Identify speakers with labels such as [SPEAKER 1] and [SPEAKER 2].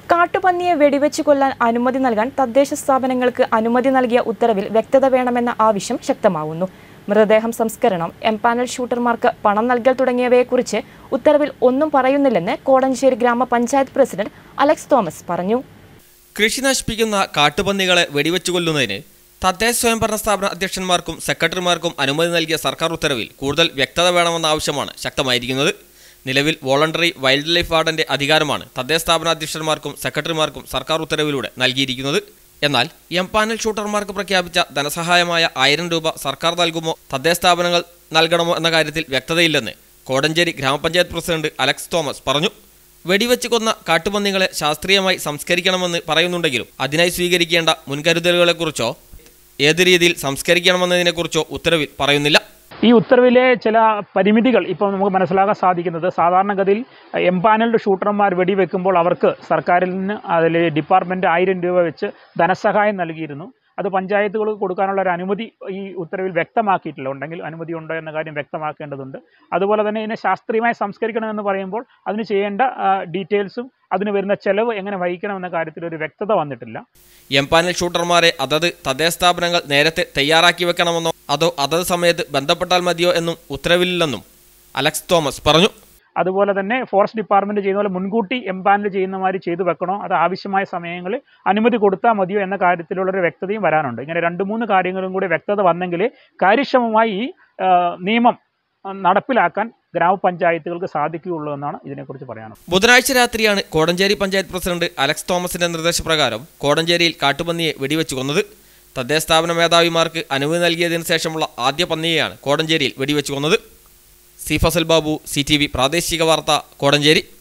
[SPEAKER 1] കാട്ടുപന്നിയെ വെടിവെച്ച് കൊല്ലാൻ അനുമതി നൽകാൻ തദ്ദേശ സ്ഥാപനങ്ങൾക്ക് അനുമതി നൽകിയ ഉത്തരവിൽ വ്യക്തത വേണമെന്ന ആവശ്യം ശക്തമാവുന്നു മൃതദേഹം സംസ്കരണം എംപാനൽ ഷൂട്ടർമാർക്ക് പണം നൽകൽ തുടങ്ങിയവയെക്കുറിച്ച് ഉത്തരവിൽ ഒന്നും പറയുന്നില്ലെന്ന് കോടഞ്ചേരി ഗ്രാമപഞ്ചായത്ത് പ്രസിഡന്റ് അലക്സ് തോമസ് പറഞ്ഞു
[SPEAKER 2] കൃഷി നശിപ്പിക്കുന്ന കാട്ടുപന്നികളെ വെടിവെച്ചു കൊല്ലുന്നതിന് തദ്ദേശ സ്വയംഭരണ സ്ഥാപന അധ്യക്ഷന്മാർക്കും സെക്രട്ടറിമാർക്കും അനുമതി നൽകിയ സർക്കാർ ഉത്തരവിൽ കൂടുതൽ വ്യക്തത വേണമെന്ന ആവശ്യമാണ് ശക്തമായിരിക്കുന്നത് നിലവിൽ വോളണ്ടറി വൈൽഡ് ലൈഫ് വാർഡന്റെ അധികാരമാണ് തദ്ദേശ സ്ഥാപന അധ്യക്ഷന്മാർക്കും സെക്രട്ടറിമാർക്കും സർക്കാർ ഉത്തരവിലൂടെ നൽകിയിരിക്കുന്നത് എന്നാൽ എം പാനൽ ഷൂട്ടർമാർക്ക് പ്രഖ്യാപിച്ച ധനസഹായമായ ആയിരം രൂപ സർക്കാർ നൽകുമോ തദ്ദേശ സ്ഥാപനങ്ങൾ നൽകണമോ എന്ന കാര്യത്തിൽ വ്യക്തതയില്ലെന്ന് കോടഞ്ചേരി ഗ്രാമപഞ്ചായത്ത് പ്രസിഡന്റ് അലക്സ് തോമസ് പറഞ്ഞു വെടിവെച്ച് കൊന്ന കാട്ടുപന്നികളെ ശാസ്ത്രീയമായി സംസ്കരിക്കണമെന്ന് പറയുന്നുണ്ടെങ്കിലും അതിനായി സ്വീകരിക്കേണ്ട മുൻകരുതലുകളെക്കുറിച്ചോ ഏത് രീതിയിൽ സംസ്കരിക്കണമെന്നതിനെക്കുറിച്ചോ ഉത്തരവിൽ പറയുന്നില്ല
[SPEAKER 3] ഈ ഉത്തരവിലെ ചില പരിമിതികൾ ഇപ്പോൾ നമുക്ക് മനസ്സിലാക്കാൻ സാധിക്കുന്നത് സാധാരണഗതിയിൽ എംപാനൽഡ് ഷൂട്ടർമാർ വെടിവെക്കുമ്പോൾ അവർക്ക് സർക്കാരിൽ നിന്ന് അതിൽ ഡിപ്പാർട്ട്മെൻറ്റ് ആയിരം രൂപ വെച്ച് ധനസഹായം നൽകിയിരുന്നു അത് പഞ്ചായത്തുകൾക്ക് കൊടുക്കാനുള്ള ഒരു അനുമതി ഈ ഉത്തരവിൽ വ്യക്തമാക്കിയിട്ടില്ല ഉണ്ടെങ്കിൽ അനുമതി ഉണ്ടോ എന്ന കാര്യം വ്യക്തമാക്കേണ്ടതുണ്ട് അതുപോലെ തന്നെ ഇതിനെ ശാസ്ത്രീയമായി സംസ്കരിക്കണമെന്ന് പറയുമ്പോൾ അതിന് ചെയ്യേണ്ട ഡീറ്റെയിൽസും അതിന് വരുന്ന ചെലവ് എങ്ങനെ വഹിക്കണമെന്ന കാര്യത്തിൽ ഒരു വ്യക്തത വന്നിട്ടില്ല
[SPEAKER 2] എം പാനൽ ഷൂട്ടർമാരെ അതത് തദ്ദേശ സ്ഥാപനങ്ങൾ നേരത്തെ തയ്യാറാക്കി വെക്കണമെന്നോ അതോ അതത് സമയത്ത് ബന്ധപ്പെട്ടാൽ മതിയോ എന്നും ഉത്തരവില്ലെന്നും അലക്സ് തോമസ് പറഞ്ഞു
[SPEAKER 3] അതുപോലെ തന്നെ ഫോറസ്റ്റ് ഡിപ്പാർട്ട്മെന്റ് ചെയ്യുന്ന പോലെ മുൻകൂട്ടി എംപാനൽ ചെയ്യുന്ന മാതിരി ചെയ്തു വെക്കണോ അത് ആവശ്യമായ സമയങ്ങളിൽ അനുമതി കൊടുത്താൽ മതിയോ എന്ന കാര്യത്തിലുള്ളൊരു വ്യക്തതയും വരാനുണ്ട് ഇങ്ങനെ രണ്ട് മൂന്ന് കാര്യങ്ങളും കൂടി വ്യക്തത വന്നെങ്കിൽ കാര്യക്ഷമമായി ഈ ആ, നിയമം ആ, നടപ്പിലാക്കാൻ ഗ്രാമപഞ്ചായത്തുകൾക്ക് സാധിക്കുകയുള്ളൂ എന്നാണ് ഇതിനെക്കുറിച്ച് പറയാനുള്ളത്
[SPEAKER 2] ബുധനാഴ്ച രാത്രിയാണ് കോടഞ്ചേരി പഞ്ചായത്ത് പ്രസിഡന്റ് അലക്സ് തോമസിന്റെ നിർദ്ദേശപ്രകാരം കോടഞ്ചേരിയിൽ കാട്ടുപന്നിയെ വെടിവെച്ച് കൊന്നത് തദ്ദേശ സ്ഥാപന മേധാവിമാർക്ക് അനുമതി നൽകിയതിനു ശേഷമുള്ള ആദ്യ പന്നിയെയാണ് കോടഞ്ചേരിയിൽ വെടിവെച്ച് കൊന്നത് C Fasal Babu C T V പ്രാദേശിക വാർത്ത കോടഞ്ചേരി